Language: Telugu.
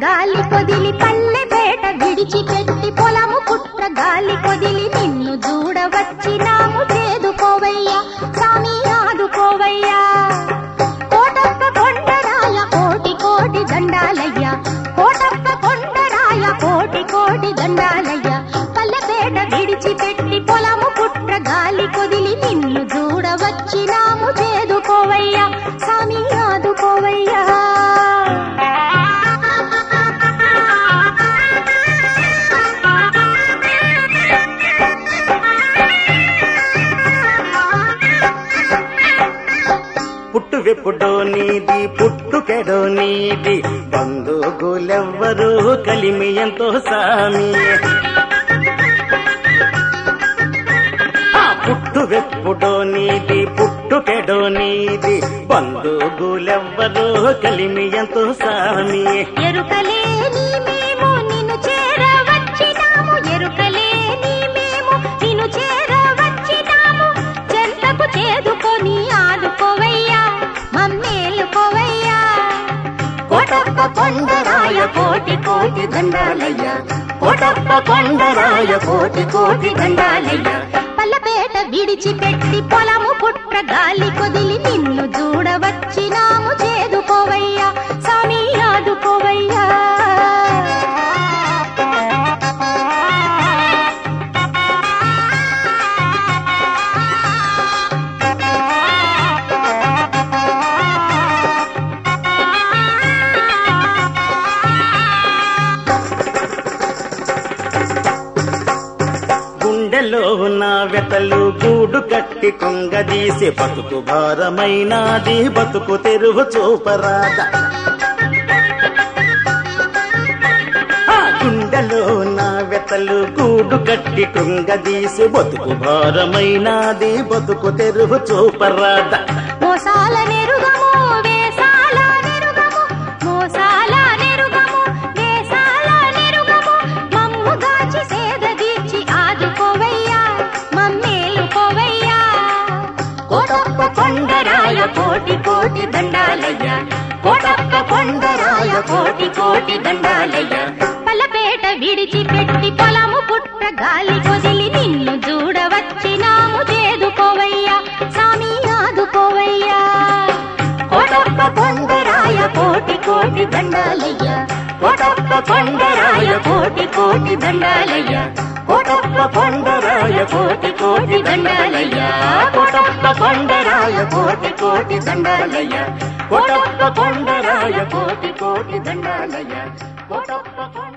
గాలి కొదిలి పల్లె పేట విడిచిపెట్టి పొలము పుట్ర గాలి కొదిలి నిన్ను చూడవచ్చినాము చేదుకోవయ్యా స్వామి ఆదుకోవయ్యా కోటప్ప కొండరాయ కోటి కోటి దండాలయ్యా కోటప్ప కొండరాయ కోటి కోటి దండాలయ్యా పల్లెపేట విడిచిపెట్టి పొలము పుట్ర గాలి కొదిలి నిన్ను చూడవచ్చినాము చేదుకోవయ్యా స్వామి ఆదుకోవయ్యా పుట్టు వెప్పుడో నీది పుట్టుకెడో నీది బంధువులెవ్వరూ కలిమి ఎంతో సామి ఆ పుట్టు వెప్పుడో నీది పుట్టుకెడో నీది బంధువులెవ్వరూ కలిమి ఎంతో సామి ఎరుకలేని మేము నిన్ను చేరవచ్చినాము ఎరుకలేని మేము నిన్ను చేరవచ్చినాము చెంతకు చేదుకొని ఆదుకోవయ్యా మమ్మేలుకోవయ్యా కోటప్ప కొండరాయ కోటి కోటి దండాలయ్యా కోటప్ప కొండరాయ కోటి కోటి దండాలయ్యా పల్లపేట విడిచిపెట్టి పొలము పుట్ర గాలి కొదిలి నిన్ను చూడవచ్చినాము చేదుకోవయ్యా స్వామి ఆదుకోవయ్యా గుండెలో నా వెతలు గూడు కట్టి కుంగదీసి బతుకు భారమైనాది బతుకు తెరువు చూపరాద ఆ గుండెలో నా వెతలు గూడు కట్టి కుంగదీసి బతుకు భారమైనాది బతుకు తెరువు చూపరాద మోసాల నెరుగము వేసాల నెరుగము మోసాల నెరుగము వేసాల నెరుగము మమ్ము గాచి సేద తీర్చి ఆదుకోవయ్యా మమ్మేలుకోవయ్యా కోటప్ప కొండరాయ కోటి కోటి దండాలయ్యా కోటప్ప కొండరాయ కోటి కోటి దండాలయ్యా పల్లపేట విడిచిపెట్టి పొలము పుట్ర గాలి కొదిలి నిన్ను చూడవచ్చినాము చేదుకోవయ్యా స్వామి ఆదుకోవయ్యా కోటప్ప కొండరాయ కోటి కోటి దండాలయ్యా కోటప్ప కొండరాయ కోటి కోటి దండాలయ్యా కోటప్ప కొండరాయ కోటి కోటి దండాలయ్యా కోటప్ప కొండరాయ కోటి కోటి దండాలయ్యా కోటప్ప కొండరాయ కోటి కోటి దండాలయ్యా కోటప్ప కొండ